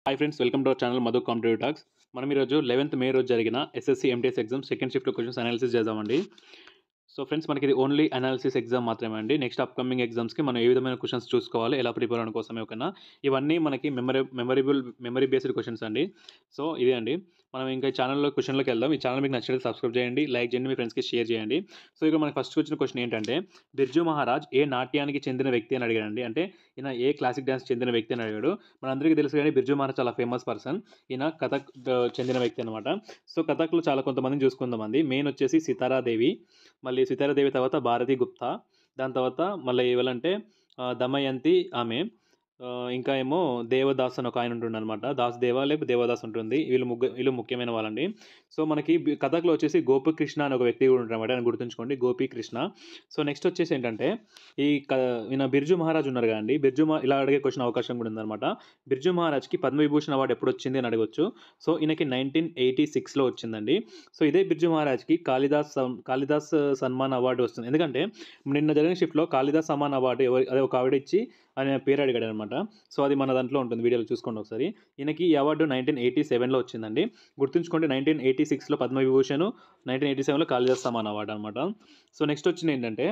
hi friends welcome to our channel Madhu competitive talks మనం ఈరోజు eleventh May రోజు జరిగిన SSC MTS exam second shift questions analysis చేద్దామండి so friends మనకి ఇది ఓన్లీ అనాలిసిస్ ఎగ్జామ్ మాత్రమే అండి నెక్స్ట్ అప్కమింగ్ ఎగ్జామ్స్కి మనం ఏ విధమైన క్వశ్చన్స్ చూసుకోవాలి ఎలా ప్రిపేర్ అవ్వడం కోసమే ఓకేనా ఇవన్నీ మనకి memory memorable memory based questions అండి సో ఇదే అండి మనం ఇంకా ఈ ఛానల్లో క్వశ్చన్లోకి వెళ్దాం ఈ ఛానల్ మీకు నచ్చితే సబ్స్క్రైబ్ చేయండి లైక్ చేయండి మీ ఫ్రెండ్స్కి షేర్ చేయండి సో ఇక మనకి ఫస్ట్ వచ్చిన క్వశ్చన్ ఏంటంటే బిర్జు మహారాజ్ ఏ నాట్యానికి చెందిన వ్యక్తి అని అడిగాడండి అంటే ఈయన ఏ క్లాసిక్ డ్యాన్స్ చెందిన వ్యక్తి అని అడిగాడు మనందరికీ తెలుసు కానీ బిర్జు మహారాజ్ చాలా ఫేమస్ పర్సన్ ఈయన కథక్ ఆ, చెందిన వ్యక్తి అనమాట సో కథక్లో చాలా కొంతమందిని చూసుకుందామండి మెయిన్ వచ్చేసి సితారాదేవి మళ్ళీ సితారాదేవి తర్వాత భారతి గుప్తా దాని తర్వాత మళ్ళీ ఎవరంటే ఆ, దమయంతి ఆమె ఆ, ఇంకా ఏమో దేవదాస్ అని ఒక ఆయన ఉంటుండే అనమాట దాస్ దేవా లేకపోతే దేవదాస్ ఉంటుంది వీళ్ళు ముగ్గు వీళ్ళు ముఖ్యమైన వాళ్ళండి సో మనకి బి- కథక్లో వచ్చేసి గోపికృష్ణ అనే ఒక వ్యక్తి కూడా ఉంటారు అనమాట ఆయన గుర్తుంచుకోండి గోపీకృష్ణ సో నెక్స్ట్ వచ్చేసి ఏంటంటే ఈ క ఈయన బిర్జు మహారాజ్ ఉన్నారు కదండి బిర్జు మహా ఇలా అడిగే క్వశ్చన్ అవకాశం కూడా ఉందన్నమాట బిర్జు మహారాజ్కి పద్మవిభూషణ్ అవార్డు ఎప్పుడు వచ్చింది అని అడగొచ్చు సో ఈయనకి నైన్టీన్ ఎయిటీ సిక్స్లో వచ్చిందండి సో ఇదే బిర్జు మహారాజ్కి కాళిదాస్ సం- కాళిదాస్ సన్మాన్ అవార్డు వస్తుంది ఎందుకంటే నిన్న జరిగిన షిఫ్ట్లో కాళిదాస్ సమ్మాన్ అవార్డు ఎవరు అదే ఒక ఆవిడ ఇచ్చి ఆయన పేరు అడిగాడు అనమాట సో అది మన దాంట్లో ఉంటుంది వీడియోలో చూసుకోండి ఒకసారి ఈయనకి ఈ అవార్డు నైన్టీన్ ఎయిటీ సెవెన్లో వచ్చిందండి గుర్తుంచుకోండి నైన్టీన్ ఎయిటీ సిక్స్లో పద్మవిభూషణ్ నైన్టీన్ ఎయిటీ సెవెన్లో కాళిదాస్ సమ్మాన్ అవార్డు అనమాట సో నెక్స్ట్ వచ్చింది ఏంటంటే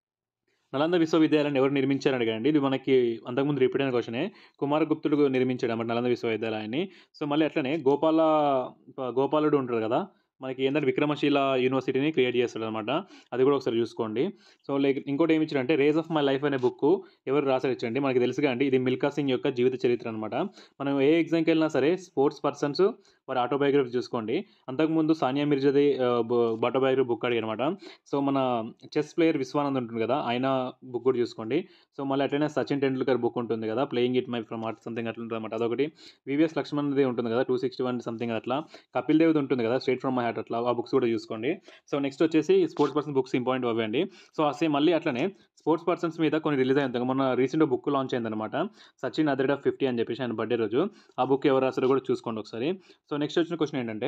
నలంద విశ్వవిద్యాలయాన్ని ఎవరు నిర్మించారని అడగండి ఇది మనకి అంతకుముందు రిపీట్ అయిన క్వశ్చనే కుమారగుప్తుడు నిర్మించాడు అన్నమాట నలంద విశ్వవిద్యాలయాన్ని సో మళ్ళీ అట్లనే గోపాల గోపాలుడు ఉంటాడు కదా మనకి ఏంటంటే విక్రమశీల యూనివర్సిటీని క్రియేట్ చేస్తాడు అనమాట అది కూడా ఒకసారి చూసుకోండి సో లైక్ ఇంకోటి ఏమి ఇచ్చారంటే రేజ్ ఆఫ్ మై లైఫ్ అనే బుక్ ఎవరు రాశారు ఇచ్చండి మనకి తెలుసుగా అండి ఇది మిల్కా సింగ్ యొక్క జీవిత చరిత్ర అనమాట మనం ఏ ఎగ్జామ్కి వెళ్ళినా సరే స్పోర్ట్స్ పర్సన్స్ వారి ఆటోబయోగ్రఫీ చూసుకోండి అంతకుముందు సానియా మిర్జాది ఆటోబయోగ్రఫీ బుక్ అడిగి అనమాట సో మన చెస్ ప్లేయర్ విశ్వానంద్ ఉంటుంది కదా ఆయన బుక్ కూడా చూసుకోండి సో మళ్ళీ అట్లనే సచిన్ టెండూల్కర్ బుక్ ఉంటుంది కదా playing it my from art something అట్లా ఉంటుంది అనమాట అదొకటి వివిఎస్ లక్ష్మణ్ది ఉంటుంది కదా టూ సిక్స్టీ వన్ సంథింగ్ అట్లా కపిల్ దేవ్ది ఉంటుంది కదా స్ట్రేట్ ఫ్రమ్ మై హార్ట్ అట్లా ఆ బుక్స్ కూడా చూసుకోండి సో నెక్స్ట్ వచ్చేసి స్పోర్ట్స్ పర్సన్ బుక్స్ ఇంపార్టెంట్ అవ్వండి సో ఆ సేమ్ మళ్ళీ అట్లనే స్పోర్ట్స్ పర్సన్స్ మీద కొన్ని రిలీజ్ అయింది మొన్న రీసెంట్ బుక్ లాంచ్ అయిందనమాట సచిన్ అదర్ ఆఫ్ ఫిఫ్టీ అని చెప్పేసి ఆయన బర్త్డే రోజు ఆ బుక్ ఎవరు రాసారో కూడా చూసుకోండి ఒకసారి సో నెక్స్ట్ వచ్చిన క్వశ్చన్ ఏంటంటే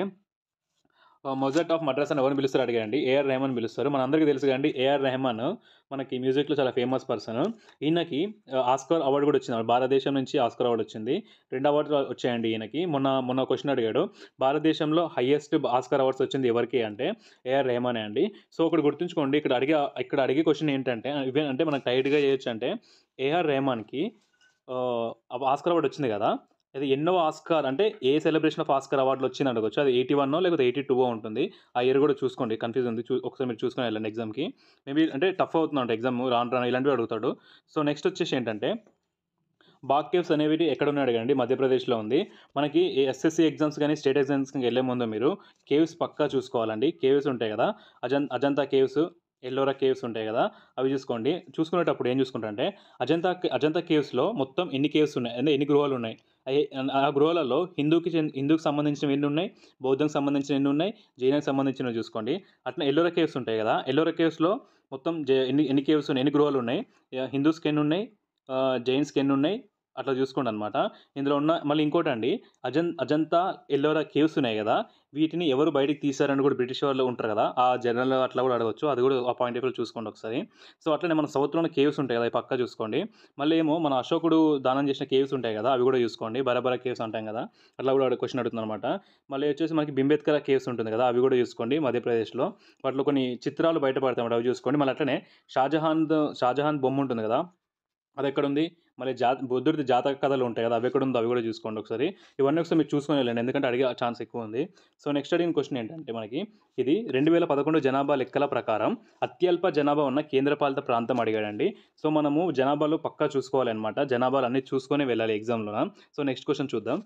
మొజట్ ఆఫ్ మద్రాస్ అని ఎవరిని పిలుస్తారు అడిగారండి ఏఆర్ రెహమాన్ పిలుస్తారు మన అందరికీ తెలుసు కండి ఏఆర్ రెహమాన్ మనకి మ్యూజిక్లో చాలా ఫేమస్ పర్సన్ ఈయనకి ఆ, ఆస్కార్ అవార్డు కూడా వచ్చింది భారతదేశం నుంచి ఆస్కార్ అవార్డు వచ్చింది రెండు అవార్డులు వచ్చాయండి ఈయనకి మొన్న మొన్న క్వశ్చన్ అడిగాడు భారతదేశంలో హైయెస్ట్ ఆస్కార్ అవార్డ్స్ వచ్చింది ఎవరికి అంటే ఏఆర్ రెహమానే అండి సో ఒకటి గుర్తుంచుకోండి ఇక్కడ అడిగే ఇక్కడ అడిగే క్వశ్చన్ ఏంటంటే ఇవే అంటే మనకు టైట్గా చేయొచ్చు అంటే ఏఆర్ రెహమాన్కి ఆ, ఆస్కార్ అవార్డు వచ్చింది కదా అది ఎన్నో ఆస్కార్ అంటే ఏ సెలబ్రేషన్ ఆఫ్ ఆస్కార్ అవార్డులు వచ్చింది అడగచ్చు అది ఎయిటీ వన్ లేకపోతే ఎయిటీ టూ ఉంటుంది ఆ ఇయర్ కూడా చూసుకోండి కన్ఫ్యూజ్ ఉంది చూ ఒకసారి మీరు చూసుకొని వెళ్ళండి ఎగ్జామ్కి మేబీ అంటే టఫ్ అవుతుందంట ఎగ్జామ్ రాను రాను ఇలాంటివి అడుగుతాడు సో నెక్స్ట్ వచ్చేసి ఏంటంటే బాగ్ కేవ్స్ అనేవి ఎక్కడ ఉన్నాయి అడగండి మధ్యప్రదేశ్లో ఉంది మనకి ఎస్ఎస్సి ఎగ్జామ్స్ కానీ స్టేట్ ఎగ్జామ్స్కి వెళ్ళే ముందు మీరు కేవ్స్ పక్కా చూసుకోవాలండి కేవ్స్ ఉంటాయి కదా అజం అజంతా కేవ్స్ ఎల్లోరా కేవ్స్ ఉంటాయి కదా అవి చూసుకోండి చూసుకునేటప్పుడు ఏం చూసుకుంటారంటే అజంతా అజంతా కేవ్స్లో మొత్తం ఎన్ని కేవ్స్ ఉన్నాయి అంటే ఎన్ని గృహాలు ఉన్నాయి అయ్యే- ఆ గృహాలలో హిందూకి చెంది- హిందూకి సంబంధించినవి ఎన్ని ఉన్నాయి బౌద్ధంకి సంబంధించిన ఎన్ని ఉన్నాయి జైనకి సంబంధించినవి చూసుకోండి అట్లా ఎల్లోరా కేవ్స్ ఉంటాయి కదా ఎల్లోరా కేవ్స్లో మొత్తం జై- ఎన్ని ఎన్ని కేవ్స్ ఉన్నాయి ఎన్ని గృహాలు ఉన్నాయి ఆ, హిందూస్కి ఎన్ని ఉన్నాయి ఆ, జైన్స్కి ఎన్ని ఉన్నాయి అట్లా చూసుకోండి అనమాట ఇందులో ఉన్న మళ్ళీ ఇంకోటి అండి అజన్ అజంతా ఎల్లోరా కేవ్స్ ఉన్నాయి కదా వీటిని ఎవరు బయటికి తీశారని కూడా బ్రిటిష్ వాళ్ళు ఉంటారు కదా ఆ జనరల్ అట్లా కూడా అడగచ్చు అది కూడా ఆ పాయింట్ ఆఫ్ వ్యూ చూసుకోండి ఒకసారి సో అట్లనే మన సౌత్లోనే కేవ్స్ ఉంటాయి కదా అవి పక్కా చూసుకోండి మళ్ళీ ఏమో మన అశోకుడు దానం చేసిన కేవ్స్ ఉంటాయి కదా అవి కూడా చూసుకోండి బరాబరా కేవ్స్ అంటాం కదా అట్లా కూడా క్వశ్చన్ అడుగుతుంది అనమాట మళ్ళీ వచ్చేసి మనకి బింబేద్కర్ కేవ్స్ ఉంటుంది కదా అవి కూడా చూసుకోండి మధ్యప్రదేశ్లో వాటిలో కొన్ని చిత్రాలు బయటపడతాయి అన్నమాట అవి చూసుకోండి మళ్ళీ అట్లనే షాజహాన్ షాజహాన్ బొమ్మ ఉంటుంది కదా అది ఎక్కడ ఉంది మళ్ళీ జా బుద్ధుడిది జాతక కథలు ఉంటాయి కదా అవి ఎక్కడ ఉందో అవి కూడా చూసుకోండి ఒకసారి ఇవన్నీ ఒకసారి మీరు చూసుకొని వెళ్ళండి ఎందుకంటే అడిగే ఛాన్స్ ఎక్కువ ఉంది సో నెక్స్ట్ అడిగిన క్వశ్చన్ ఏంటంటే మనకి ఇది రెండు వేల పదకొండు జనాభా లెక్కల ప్రకారం అత్యల్ప జనాభా ఉన్న కేంద్రపాలిత ప్రాంతం అడిగాడండి సో మనము జనాభాలో పక్కా చూసుకోవాలన్నమాట జనాభాలు అన్నీ చూసుకొని వెళ్ళాలి ఎగ్జామ్లో సో నెక్స్ట్ క్వశ్చన్ చూద్దాం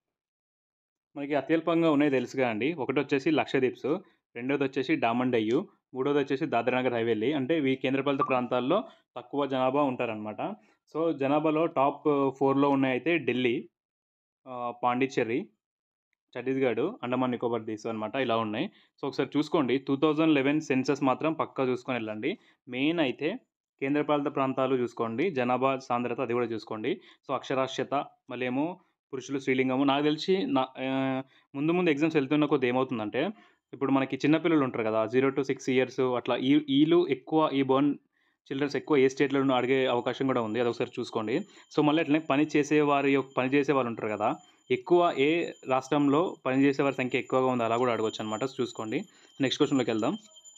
మనకి అత్యల్పంగా ఉన్నాయి తెలుసుగా అండి ఒకటి వచ్చేసి లక్షద్వీప్స్ రెండోది వచ్చేసి డామన్ డయ్యు మూడోది వచ్చేసి దాద్రానగర్ హైవేలి అంటే ఈ కేంద్రపాలిత ప్రాంతాల్లో తక్కువ జనాభా ఉంటారనమాట సో జనాభాలో టాప్ ఫోర్లో ఉన్నాయి అయితే ఢిల్లీ ఆ, పాండిచ్చేరి ఛత్తీస్గఢ్ అండమాన్ నికోబార్ దీస్ అనమాట ఇలా ఉన్నాయి సో ఒకసారి చూసుకోండి టూ థౌజండ్ లెవెన్ సెన్సస్ మాత్రం పక్కా చూసుకొని వెళ్ళండి మెయిన్ అయితే కేంద్రపాలిత ప్రాంతాలు చూసుకోండి జనాభా సాంద్రత అది కూడా చూసుకోండి సో అక్షరాస్యత మళ్ళీ ఏమో పురుషులు స్త్రీలింగము నాకు తెలిసి నా ఆ, ముందు ముందు ఎగ్జామ్స్ వెళ్తున్న కొద్ది ఏమవుతుందంటే ఇప్పుడు మనకి చిన్నపిల్లలు ఉంటారు కదా జీరో టు సిక్స్ ఇయర్స్ అట్లా ఈ వీళ్ళు ఎక్కువ ఈ బర్న్ చిల్డ్రన్స్ ఎక్కువ ఏ స్టేట్లో అడిగే అవకాశం కూడా ఉంది అది ఒకసారి చూసుకోండి సో మళ్ళీ అట్లనే పని చేసే వారి యొక్క పని చేసే వాళ్ళు ఉంటారు కదా ఎక్కువ ఏ రాష్ట్రంలో పనిచేసే వారి సంఖ్య ఎక్కువగా ఉందో అలా కూడా అడగొచ్చు అనమాట చూసుకోండి నెక్స్ట్ క్వశ్చన్లోకి వెళ్దాం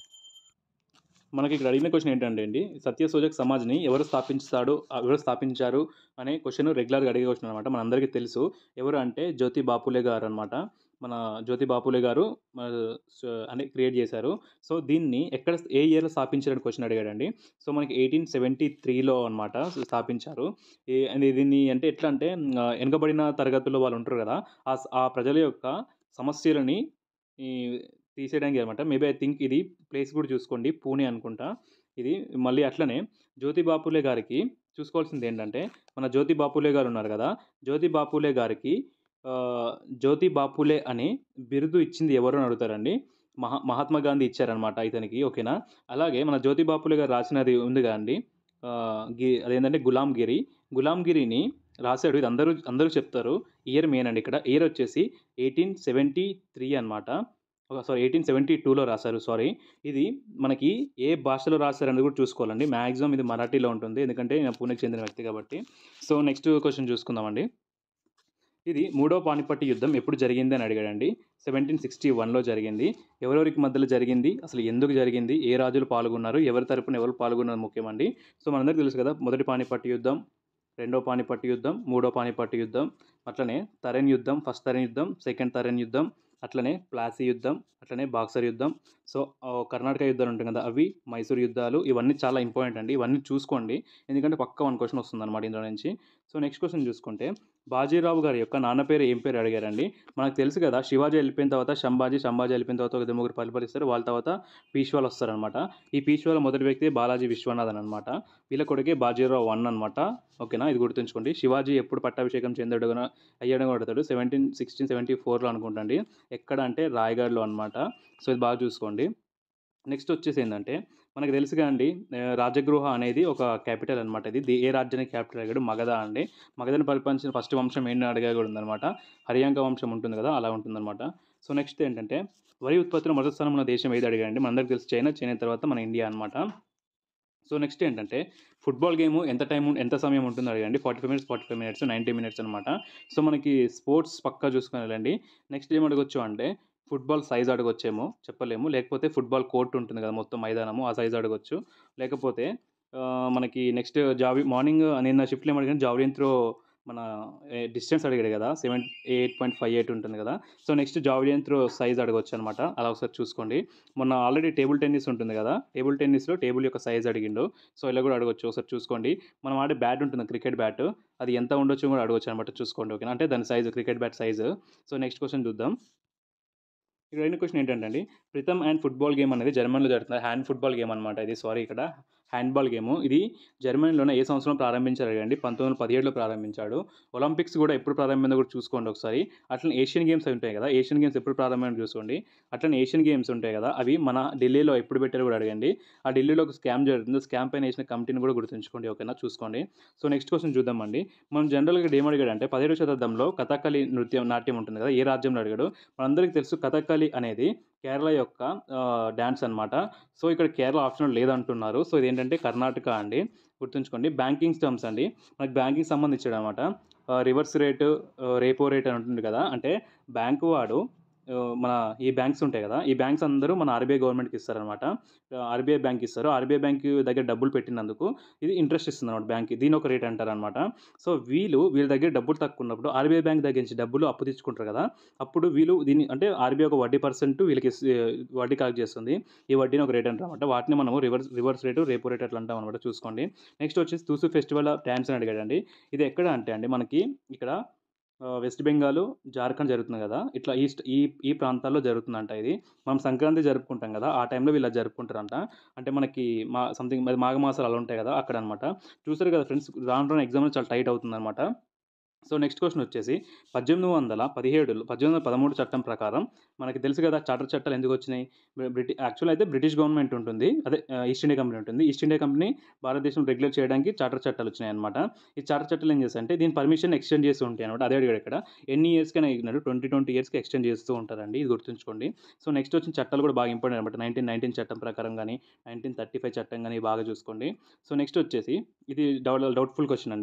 మనకి ఇక్కడ అడిగిన క్వశ్చన్ ఏంటంటే అండి సత్యశోజక్ సమాజ్ని ఎవరు స్థాపించాడు ఆ, ఎవరు స్థాపించారు అనే క్వశ్చన్ రెగ్యులర్గా అడిగే క్వశ్చన్ అనమాట మన అందరికీ తెలుసు ఎవరు అంటే జ్యోతి బాపులే గారు అనమాట మన జ్యోతి బాపులే గారు మన స- అంటే క్రియేట్ చేశారు సో దీన్ని ఎక్కడ ఏ ఇయర్లో స్థాపించారని క్వశ్చన్ అడిగాడండి సో మనకి ఎయిటీన్ సెవెంటీ త్రీలో అనమాట స్థాపించారు ఏ అది దీన్ని అంటే ఎట్లా అంటే ఆ, వెనుకబడిన తరగతుల్లో వాళ్ళు ఉంటారు కదా ఆ స- ఆ ప్రజల యొక్క సమస్యలని ఈ తీసేయడానికి అనమాట మేబీ ఐ థింక్ ఇది ప్లేస్ కూడా చూసుకోండి పూణే అనుకుంటా ఇది మళ్ళీ అట్లనే జ్యోతి బాపులే గారికి చూసుకోవాల్సింది ఏంటంటే మన జ్యోతి బాపులే గారు ఉన్నారు కదా జ్యోతి బాపులే గారికి ఆ, జ్యోతి బాపులే అని బిరుదు ఇచ్చింది ఎవరు అని అడుగుతారండి మహా మహాత్మా గాంధీ ఇచ్చారనమాట ఇతనికి ఓకేనా అలాగే మన జ్యోతి బాపులే గారు రాసినది ఉంది కదండి ఆ, గి అదేంటంటే గులాంగిరి గులాంగిరిని రాశాడు ఇది అందరూ అందరూ చెప్తారు ఇయర్ మెయిన్ అండి ఇక్కడ ఇయర్ వచ్చేసి ఎయిటీన్ సెవెంటీ త్రీ అనమాట సారీ ఎయిటీన్ సెవెంటీ టూలో రాశారు సారీ ఇది మనకి ఏ భాషలో రాశారు అనేది కూడా చూసుకోవాలండి మ్యాక్సిమం ఇది మరాఠీలో ఉంటుంది ఎందుకంటే నేను పూణేకి చెందిన వ్యక్తి కాబట్టి సో నెక్స్ట్ క్వశ్చన్ చూసుకుందామండి ఇది మూడో పానిపట్టి యుద్ధం ఎప్పుడు జరిగింది అని అడిగాడండి సెవెంటీన్ సిక్స్టీ వన్లో జరిగింది ఎవరెవరికి మధ్యలో జరిగింది అసలు ఎందుకు జరిగింది ఏ రాజులు పాల్గొన్నారు ఎవరి తరపున ఎవరు పాల్గొన్నారు ముఖ్యమండి సో మనందరికీ తెలుసు కదా మొదటి పానిపట్టి యుద్ధం రెండో పానిపట్టి యుద్ధం మూడో పానిపట్టి యుద్ధం అట్లనే తరెన్ యుద్ధం ఫస్ట్ తరెన్ యుద్ధం సెకండ్ తరెన్ యుద్ధం అట్లనే ప్లాసీ యుద్ధం అట్లనే బాక్సర్ యుద్ధం సో ఆ, కర్ణాటక యుద్ధాలు ఉంటాయి కదా అవి మైసూర్ యుద్ధాలు ఇవన్నీ చాలా ఇంపార్టెంట్ అండి ఇవన్నీ చూసుకోండి ఎందుకంటే పక్క వన్ క్వశ్చన్ వస్తుంది అనమాట ఇందులో నుంచి సో నెక్స్ట్ క్వశ్చన్ చూసుకుంటే బాజీరావు గారి యొక్క నాన్న పేరు ఏం పేరు అడిగారండి మనకు తెలుసు కదా శివాజీ వెళ్ళిపోయిన తర్వాత శంభాజీ శంభాజీ వెళ్ళిపోయిన తర్వాత ఒక ఇద్దరు ముగ్గురు పరిపాలిస్తారు వాళ్ళ తర్వాత పీష్వాలు వస్తారనమాట ఈ పీష్వాల మొదటి వ్యక్తి బాలాజీ విశ్వనాథన్ అనమాట వీళ్ళ కొడుకే బాజీరావు వన్ అనమాట ఓకేనా ఇది గుర్తుంచుకోండి శివాజీ ఎప్పుడు పట్టాభిషేకం చెందాడు అయ్యాడు కూడా అడతాడు సెవెంటీన్ సిక్స్టీన్ సెవెంటీ ఫోర్లో అనుకుంటండి ఎక్కడ అంటే రాయగఢ్లో అనమాట సో ఇది బాగా చూసుకోండి నెక్స్ట్ వచ్చేసి ఏంటంటే మనకు తెలుసుగా అండి ఆ, రాజగృహ అనేది ఒక క్యాపిటల్ అనమాట ఇది ది- ఏ రాజ్యానికి క్యాపిటల్ అడిగాడు మగధ అండి మగధని పరిపాలించిన ఫస్ట్ వంశం ఏంటి అడిగా కూడా ఉందన్నమాట హరియాంక వంశం ఉంటుంది కదా అలా ఉంటుందన్నమాట సో నెక్స్ట్ ఏంటంటే వరి ఉత్పత్తిలో మొదటి స్థానం ఉన్న దేశం ఏది అడిగాడండి మనందరికీ తెలుసు చైనా చైనా తర్వాత మన ఇండియా అనమాట సో నెక్స్ట్ ఏంటంటే ఫుట్బాల్ గేమ్ ఎంత టైం ఉం- ఎంత సమయం ఉంటుందో అడగండి forty five minutes forty five minutes ninety minutes అనమాట సో మనకి స్పోర్ట్స్ పక్కా చూసుకొని వెళ్ళండి నెక్స్ట్ ఏం అడగొచ్చు అంటే ఫుట్బాల్ సైజ్ అడగొచ్చేమో చెప్పలేము లేకపోతే ఫుట్బాల్ కోర్ట్ ఉంటుంది కదా మొత్తం మైదానము ఆ సైజ్ అడగొచ్చు లేకపోతే ఆ, మనకి నెక్స్ట్ జావి మార్నింగ్ నిన్న షిఫ్ట్లో ఏం అడిగాను జావలిన్ త్రో మన డిస్టెన్స్ అడిగాడు కదా seven eight point five eight ఉంటుంది కదా so next javelin throw size అడగొచ్చు అనమాట అలా ఒకసారి చూసుకోండి మొన్న ఆల్రెడీ టేబుల్ టెన్నిస్ ఉంటుంది కదా టేబుల్ టెన్నిస్లో టేబుల్ యొక్క సైజ్ అడిగిండు సో ఇలా కూడా అడగొచ్చు ఒకసారి చూసుకోండి మనం ఆడే బ్యాట్ ఉంటుంది క్రికెట్ బ్యాట్ అది ఎంత ఉండొచ్చు కూడా అడగొచ్చు అనమాట చూసుకోండి ఓకేనా అంటే దాని size cricket bat size so next question చూద్దాం ఇక్కడ రెండో క్వశ్చన్ ఏంటంటే అండి ప్రితం అండ్ ఫుట్బాల్ గేమ్ అనేది జర్మనీలో జరుగుతుంది హ్యాండ్ ఫుట్బాల్ గేమ్ అనమాట ఇది సారీ ఇక్కడ హ్యాండ్బాల్ గేమ్ ఇది జర్మనీలోనే ఏ సంవత్సరం ప్రారంభించారు అండి పంతొమ్మిది వందల పదిహేడులో ప్రారంభించాడు ఒలింపిక్స్ కూడా ఎప్పుడు ప్రారంభమైందో కూడా చూసుకోండి ఒకసారి అట్లనే ఏషియన్ గేమ్స్ అవి ఉంటాయి కదా ఏషియన్ గేమ్స్ ఎప్పుడు ప్రారంభమైందో చూసుకోండి అట్లనే ఏషియన్ గేమ్స్ ఉంటాయి కదా అవి మన ఢిల్లీలో ఎప్పుడు పెట్టారో కూడా అడగండి ఆ ఢిల్లీలో ఒక స్కామ్ జరుగుతుంది స్కామ్ పైన వేసిన కమిటీని కూడా గుర్తుంచుకోండి ఓకేనా చూసుకోండి సో నెక్స్ట్ క్వశ్చన్ చూద్దామండి మనం జనరల్గా ఏం అడిగాడు అంటే పదిహేడు శతాబ్దంలో కథకళి నృత్యం నాట్యం ఉంటుంది కదా ఏ రాజ్యంలో అడిగాడు మనందరికీ తెలుసు కథకళి అనేది కేరళ యొక్క డ్యాన్స్ అన్నమాట సో ఇక్కడ కేరళ ఆప్షన్ లేదంటున్నారు సో ఇదేంటంటే కర్ణాటక అండి గుర్తుంచుకోండి బ్యాంకింగ్ టర్మ్స్ అండి మనకి బ్యాంకింగ్ సంబంధించాడు అనమాట రివర్స్ రేటు రేపో రేట్ అని ఉంటుంది కదా అంటే బ్యాంకు వాడు ఆ, మన ఈ బ్యాంక్స్ ఉంటాయి కదా ఈ బ్యాంక్స్ అందరూ మన ఆర్బీఐ గవర్నమెంట్కి ఇస్తారనమాట ఆర్బీఐ బ్యాంక్ ఇస్తారు ఆర్బీఐ బ్యాంక్ దగ్గర డబ్బులు పెట్టినందుకు ఇది ఇంట్రెస్ట్ ఇస్తుంది అనమాట బ్యాంక్ దీని ఒక రేట్ అంటారు అనమాట సో వీళ్ళు వీళ్ళ దగ్గర డబ్బులు తక్కువ ఉన్నప్పుడు ఆర్బీఐ బ్యాంక్ దగ్గర నుంచి డబ్బులు అప్పు తెచ్చుకుంటారు కదా అప్పుడు వీళ్ళు దీన్ని అంటే ఆర్బీఐ ఒక వడ్డీ పర్సెంట్ వీళ్ళకి ఇస్- వడ్డీ కలెక్ట్ చేస్తుంది ఈ వడ్డీని ఒక రేట్ అంటారు అనమాట వాటిని మనము reverse reverse rate repo rate అట్లా అంటాం అనమాట చూసుకోండి నెక్స్ట్ వచ్చేసి తూసు ఫెస్టివల్ డ్యాన్స్ అని అడిగాడండి ఇది ఎక్కడ అంటే అండి మనకి ఇక్కడ ఆ, వెస్ట్ బెంగాల్ జార్ఖండ్ జరుగుతుంది కదా ఇట్లా ఈస్ట్ ఈ ఈ ప్రాంతాల్లో జరుగుతుందంట ఇది మనం సంక్రాంతి జరుపుకుంటాం కదా ఆ టైంలో వీళ్ళు అది జరుపుకుంటారంట అంటే మనకి మా సంథింగ్ మరి మాఘమాసాలు అలా ఉంటాయి కదా అక్కడ అనమాట చూసారు కదా ఫ్రెండ్స్ రాను రాను ఎగ్జామ్ చాలా టైట్ అవుతుంది సో నెక్స్ట్ క్వశ్చన్ వచ్చేసి పద్దెనిమిది వందల పదిహేడులో పద్దెనిమిది వందల పదమూడు చట్టం ప్రకారం మనకి తెలుసు కదా చార్టర్ చట్టాలు ఎందుకు వచ్చినాయి బ్రిటి యాక్చువల్ అయితే బ్రిటిష్ గవర్నమెంట్ ఉంటుంది అదే ఆ, ఈస్ట్ ఇండియా కంపెనీ ఉంటుంది ఈస్ట్ ఇండియా కంపెనీ భారతదేశం రెగ్యులేట్ చేయడానికి చార్టర్ చట్టాలు వచ్చినాయి అనమాట ఈ చార్టర్ చట్టాలు ఏం చేస్తాయంటే దీని పర్మిషన్ ఎక్స్టెండ్ చేస్తూ ఉంటాయి అనమాట అదే అడిగాడు ఇక్కడ ఎన్ని ఇయర్స్కైనా ఇగ్నారు ట్వంటీ ట్వంటీ ఇయర్స్కి ఎక్స్టెండ్ చేస్తూ ఉంటారండి ఇది గుర్తుంచుకోండి సో నెక్స్ట్ వచ్చిన చట్టాలు కూడా బాగా ఇంపార్టెంట్ అనమాట నైన్టీన్ నైన్టీన్ చట్టం ప్రకారం కానీ నైన్టీన్ థర్టీ ఫైవ్ చట్టం కానీ బాగా చూసుకోండి సో నెక్స్ట్ వచ్చేసి ఇది డౌట్ డౌట్ఫుల్ క్వశ్చన్ అండి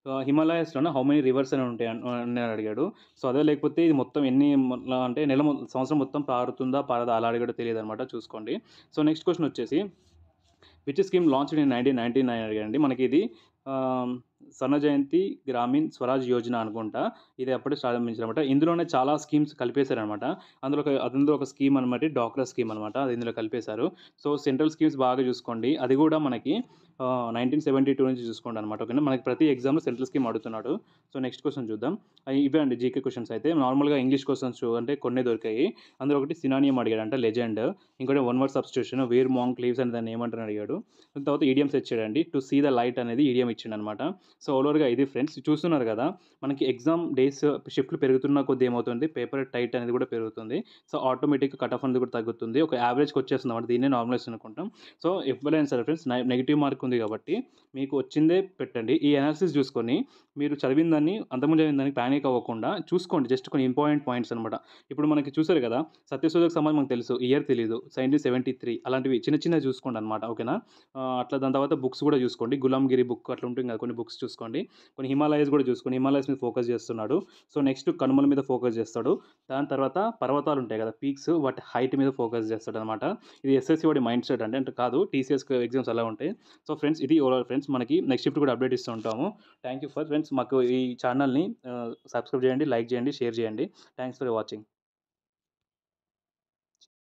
హిమాలయాస్లోనే హౌ మెనీ రివర్స్ అని ఉంటాయి అన్- అని అడిగాడు సో అదే లేకపోతే ఇది మొత్తం ఎన్ని మొ- అంటే నెల మొ- సంవత్సరం మొత్తం పారుతుందా పారదా అలా అడిగాడో తెలియదు అనమాట చూసుకోండి సో నెక్స్ట్ క్వశ్చన్ వచ్చేసి which scheme launch in nineteen ninety nine అడిగారండి మనకి ఇది ఆ, స్వర్ణ జయంతి గ్రామీణ్ స్వరాజ్ యోజన అనుకుంటా ఇది అప్పుడే ప్రారంభించారనమాట ఇందులోనే చాలా స్కీమ్స్ కలిపేశారనమాట అందులో ఒక అందులో ఒక స్కీమ్ అనమాట డాక్రా స్కీమ్ అనమాట అది ఇందులో కలిపేశారు సో సెంట్రల్ స్కీమ్స్ బాగా చూసుకోండి అది కూడా మనకి నైన్టీన్ సెవెంటీ టూ నుంచి చూసుకోండి అనమాట ఓకేనా మనకి ప్రతి ఎగ్జామ్లో సెంట్రల్ స్కీమ్ అడుగుతున్నాడు సో నెక్స్ట్ క్వశ్చన్ చూద్దాం అవి ఇవే అండి జీకే క్వశ్చన్స్ అయితే నార్మల్గా ఇంగ్లీష్ క్వశ్చన్స్ అంటే కొన్ని దొరికాయి అందులో ఒకటి సినానియం అడిగాడు అంటే లెజెండ్ ఇంకోటి one word substitution where mango leaves అని దాన్ని ఏమంటారు అడిగాడు దాని తర్వాత ఈడియమ్స్ ఇచ్చాడండి టు సీ ద లైట్ అనేది ఈడియం ఇచ్చిండు అనమాట సో ఓవర్గా ఇది ఫ్రెండ్స్ చూస్తున్నారు కదా మనకి ఎగ్జామ్ డేస్ షిఫ్ట్లు పెరుగుతున్న కొద్ది ఏమవుతుంది పేపర్ టైట్ అనేది కూడా పెరుగుతుంది సో ఆటోమేటిక్ కట్ ఆఫ్ అనేది కూడా తగ్గుతుంది ఒక యావరేజ్కి వచ్చేస్తుంది అనమాట దీన్నే నార్మలైజ్ అనుకుంటాం సో ఎప్పుడైనా సరే ఫ్రెండ్స్ నెగిటివ్ మార్క్ ఉంది కాబట్టి మీకు వచ్చిందే పెట్టండి ఈ అనాలిసిస్ చూసుకొని మీరు చదివిన దాన్ని అంతకుముందు చదివిన దాన్ని ప్యానిక్ అవ్వకుండా చూసుకోండి జస్ట్ కొన్ని ఇంపార్టెంట్ పాయింట్స్ అనమాట ఇప్పుడు మనకి చూసారు కదా సత్యశోధకు సంబంధం మనకు తెలుసు ఇయర్ తెలియదు నైన్టీన్ సెవెంటీ త్రీ అలాంటివి చిన్న చిన్న చూసుకోండి అనమాట ఓకేనా ఆ, అట్లా దాని తర్వాత బుక్స్ కూడా చూసుకోండి గులాంగిరి బుక్ అట్లా ఉంటుంది కదా కొన్ని బుక్స్ చూసుకోండి కొన్ని హిమాలయస్ కూడా చూసుకోండి హిమాలయస్ మీద ఫోకస్ చేస్తున్నాడు సో నెక్స్ట్ కనుమల మీద ఫోకస్ చేస్తాడు దాని తర్వాత పర్వతాలు ఉంటాయి కదా పీక్స్ వాటి హైట్ మీద ఫోకస్ చేస్తాడు అనమాట ఇది ఎస్ఎస్సి వాడి మైండ్ సెట్ అంటే అంటే కాదు టీసీఎస్ ఎగ్జామ్స్ అలా ఉంటాయి సో ఫ్రెండ్స్ ఇది ఓవరాల్ ఫ్రెండ్స్ మనకి నెక్స్ట్ షిఫ్ట్ కూడా అప్డేట్ ఇస్తూ ఉంటాము థ్యాంక్ యూ ఫర్ ఫ్రెండ్స్ మాకు ఈ ఛానల్ని సబ్స్క్రైబ్ చేయండి లైక్ చేయండి షేర్ చేయండి థ్యాంక్స్ ఫర్ వాచింగ్